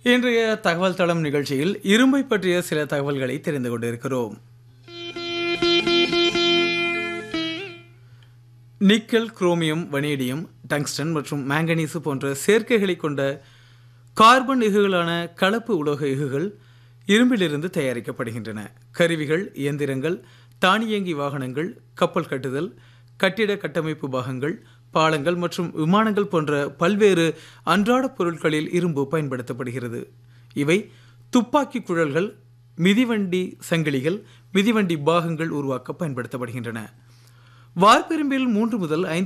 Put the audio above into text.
இன்றைய தகவல் தளம் நிகழ்ச்சியில் இரும்பை பற்றிய சில தகவல்களை தெரிந்து கொண்டிருக்கிறோம் நிக்கல் குரோமியம் வனேடியம் டங்ஸ்டன் மற்றும் மேங்கனீசு போன்ற சேர்க்கைகளை கொண்ட கார்பன் எஃகுகளான கலப்பு உலோக எஃகுகள் இரும்பிலிருந்து தயாரிக்கப்படுகின்றன கருவிகள் இயந்திரங்கள் தானியங்கி வாகனங்கள் கப்பல் கட்டுதல் கட்டிட கட்டமைப்பு பாகங்கள் பாலங்கள் மற்றும் விமானங்கள் போன்ற பல்வேறு அன்றாட பொருட்களில் இரும்பு பயன்படுத்தப்படுகிறது இவை துப்பாக்கி குழல்கள் மிதிவண்டி சங்கிலிகள் மிதிவண்டி பாகங்கள் உருவாக்க பயன்படுத்தப்படுகின்றன வார்பெரும்பில் மூன்று முதல் ஐந்து